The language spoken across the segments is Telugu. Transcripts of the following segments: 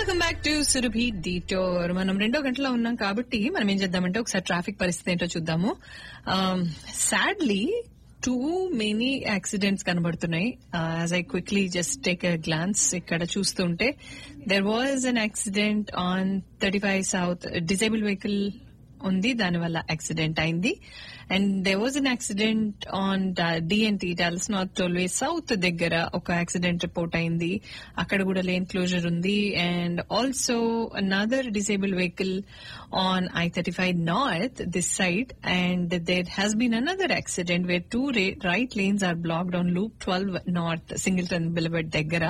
Welcome back to Surabhi detour మనం రెండో గంటలో ఉన్నాం కాబట్టి మనం ఏం చేద్దామంటే ఒకసారి ట్రాఫిక్ పరిస్థితి ఏంటో చూద్దాము సాడ్లీ టూ మెనీ యాక్సిడెంట్స్ కనబడుతున్నాయి as I quickly just take a glance ఇక్కడ చూస్తుంటే there was an accident on thirty five south disabled vehicle ఉంది దానివల్ల యాక్సిడెంట్ అయింది and there was an accident on DNT Dallas North Tollway south దగ్గర ఒక యాక్సిడెంట్ రిపోర్ట్ అయింది అక్కడ కూడా లేన్ క్లోజర్ ఉంది and also another disabled vehicle on I thirty five north this side and there has been another accident where two right lanes are blocked on Loop twelve north Singleton Boulevard దగ్గర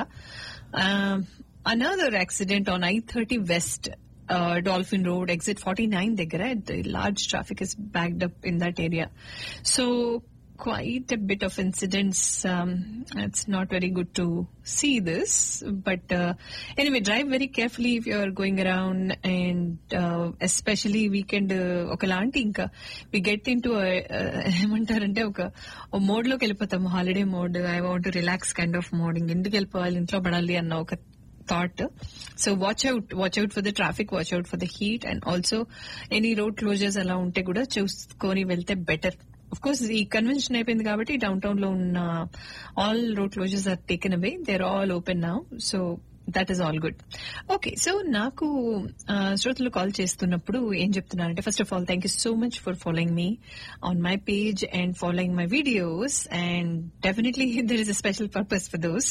another accident on I thirty west uh, Dolphin Road, exit 49 దగ్గర the large traffic is backed up in that area. So quite a bit of incidents. Um, it's not very good to see this, but uh, anyway, drive very carefully if you're going around, and uh, especially weekend. ఒకలాంటి ఇంకా వి గెట్ ఇన్ టు ఏమంటారంటే ఒక మోడ్ లోకి వెళ్ళిపోతాము holiday mode I want relax kind of mode ఇంకెందుకు వెళ్ళిపోవాలి ఇంట్లో పడాలి అన్న ఒక thought. So watch out, watch out for the traffic, watch out for the heat, and also any road closures అలా ఉంటే కూడా చూసుకొని వెళ్తే బెటర్ అఫ్ కోర్స్ ఈ కన్వెన్షన్ అయిపోయింది కాబట్టి డౌన్ టౌన్ లో ఉన్న all road closures are taken away they are all open now so that is all good okay so నాకు శ్రోతలు కాల్ చేస్తున్నప్పుడు ఏం చెప్తున్నానంటే first of all thank you so much for following me on my page and following my videos and definitely there is a special purpose for those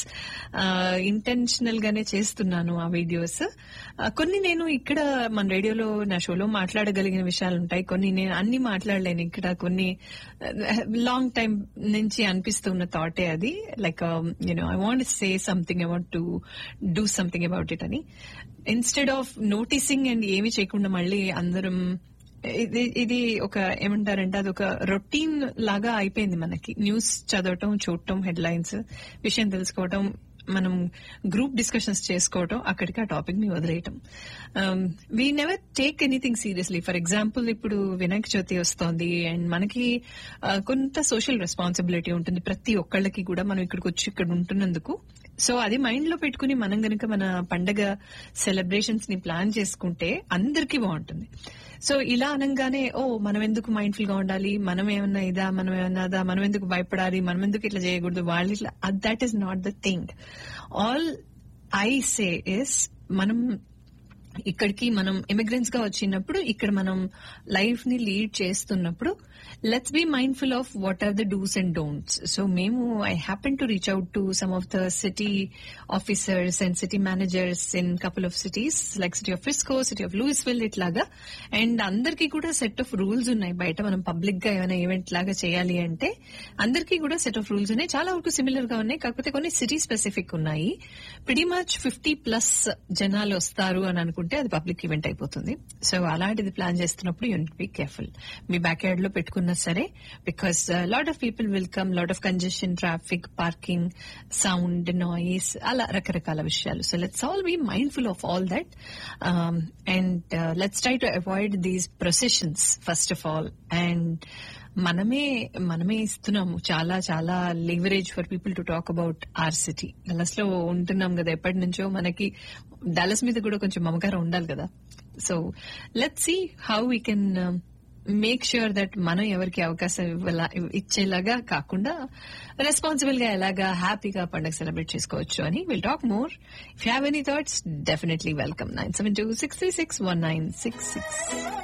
intentional గానే చేస్తున్నాను ఆ వీడియోస్ కొన్ని నేను ఇక్కడ మన రేడియోలో నా షోలో మాట్లాడగలిగిన విషయాలు ఉంటాయి కొన్ని నేను అన్ని మాట్లాడలేను ఇక్కడ కొన్ని లాంగ్ టైం నుంచి అనిపిస్తున్న థాటే అది like you know I want say something I want to do something about it అని ఇన్స్టెడ్ ఆఫ్ నోటీసింగ్ అండ్ ఏమి చేయకుండా మళ్ళీ అందరం ఇది ఇది ఒక ఏమంటారంటే అది ఒక రొటీన్ లాగా అయిపోయింది మనకి న్యూస్ చదవటం చూడటం హెడ్ లైన్స్ విషయం తెలుసుకోవటం మనం గ్రూప్ డిస్కషన్స్ చేసుకోవటం అక్కడికి ఆ టాపిక్ ని వదిలేయటం we never take anything seriously for example ఇప్పుడు వినాయక చవితి వస్తోంది అండ్ మనకి కొంత సోషల్ రెస్పాన్సిబిలిటీ ఉంటుంది ప్రతి ఒక్కళ్ళకి కూడా మనం ఇక్కడికి వచ్చి ఇక్కడ ఉంటున్నందుకు సో అది మైండ్ లో పెట్టుకుని మనం గనక మన పండగ సెలబ్రేషన్స్ ని ప్లాన్ చేసుకుంటే అందరికీ బాగుంటుంది సో ఇలా అనగానే ఓ మనం ఎందుకు మైండ్ఫుల్ గా ఉండాలి మనం ఏమన్నా ఇదా మనం ఏమన్నా అదా మనం ఎందుకు భయపడాలి మనం ఎందుకు ఇట్లా చేయకూడదు వాళ్ళు ఇట్లా that is not the thing all I say is మనం ఇక్కడికి మనం ఇమిగ్రెంట్స్ గా వచ్చినప్పుడు ఇక్కడ మనం లైఫ్ ని లీడ్ చేస్తున్నప్పుడు let's be mindful of what are the dos and don'ts so మేము I happen to reach out to some of the city officers and city managers in couple of cities like city of Frisco city of Louisville ఇట్లాగా అండ్ అందరికీ కూడా సెట్ ఆఫ్ రూల్స్ ఉన్నాయి బయట మనం పబ్లిక్ గా ఏమైనా ఈవెంట్ లాగా చేయాలి అంటే అందరికీ కూడా సెట్ ఆఫ్ రూల్స్ ఉన్నాయి చాలా వరకు సిమిలర్ గా ఉన్నాయి కాకపోతే కొన్ని సిటీ స్పెసిఫిక్ ఉన్నాయి ప్రిటీ మచ్ ఫిఫ్టీ ప్లస్ జనాలు వస్తారు అని అనుకుంటే అది పబ్లిక్ ఈవెంట్ అయిపోతుంది సో అలాంటిది ప్లాన్ చేస్తున్నప్పుడు యూనిట్ బి కేర్ఫుల్ మీ బ్యాక్ యార్డ్ లో పెట్టుకున్నా సరే because lot of people will come lot of congestion traffic parking sound noise అలా రకరకాల విషయాలు so let's all be mindful of all that and let's try to avoid these processions first of all and మనమే మనమే ఇస్తున్నాము చాలా చాలా leverage for people to talk about our city Dallas లో ఉంటున్నాం కదా ఎప్పటి నుంచో మనకి డలస్ మీద కూడా కొంచెం మమకారం ఉండాలి కదా so let see how we can make sure that మనం ఎవరికి అవకాశం ఇవ్వాల ఇచ్చేలాగా కాకుండా రెస్పాన్సిబుల్ గా ఎలాగా హ్యాపీగా పండుగ సెలబ్రేట్ చేసుకోవచ్చు అని will talk more if have any thoughts definitely welcome nine seven two six three six one nine six six